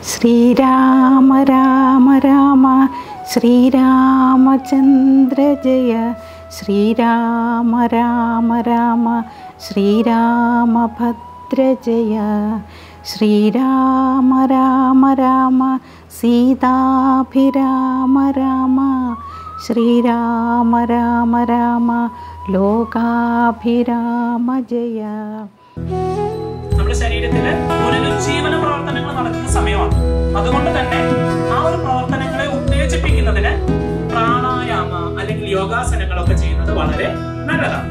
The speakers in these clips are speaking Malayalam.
ശ്രീരാമ രാമ രാമ ശ്രീരാമചന്ദ്ര ജയ ശ്രീരാമ രാമ രാമ ശ്രീരാമഭദ്ര ജയ ശ്രീരാമ രാമ രാമ സീതാഭിരാമ രാമ ശ്രീരാമ രാമ രാമ ലോകാഭിരാമ ജയ നമ്മുടെ ശരീരത്തില് പുനരുജ്ജീവന പ്രവർത്തനങ്ങൾ നടക്കുന്ന സമയമാണ് അതുകൊണ്ട് തന്നെ ആ ഒരു പ്രവർത്തനങ്ങളെ ഉത്തേജിപ്പിക്കുന്നതിന് പ്രാണായാമ അല്ലെങ്കിൽ യോഗാസനങ്ങളൊക്കെ ചെയ്യുന്നത് വളരെ നല്ലതാണ്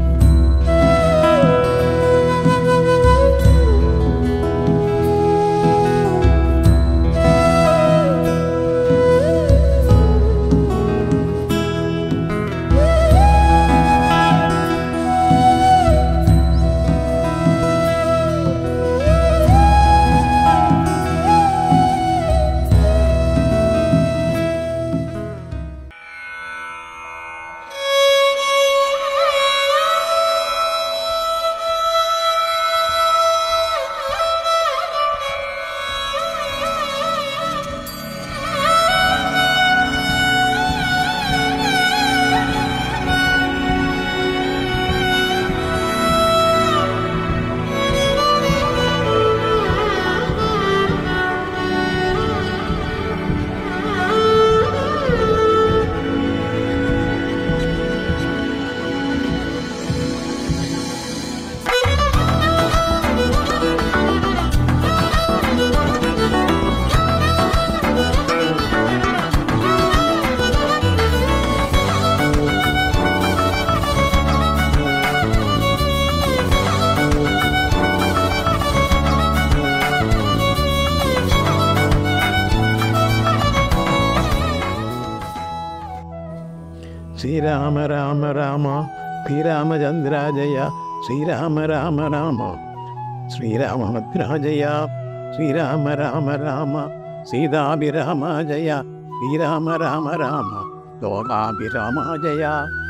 ശ്രീരാമ രാമ രാമ ശ്രീരാമചന്ദ്രാജയ ശ്രീരാമ രാമ രാമ ശ്രീരാമഭദ്രാജയ ശ്രീരാമ രാമ രാമ സീതാഭിരാമ ജയ ശ്രീരാമ രാമ രാമ ലോകാഭിരാമ ജയ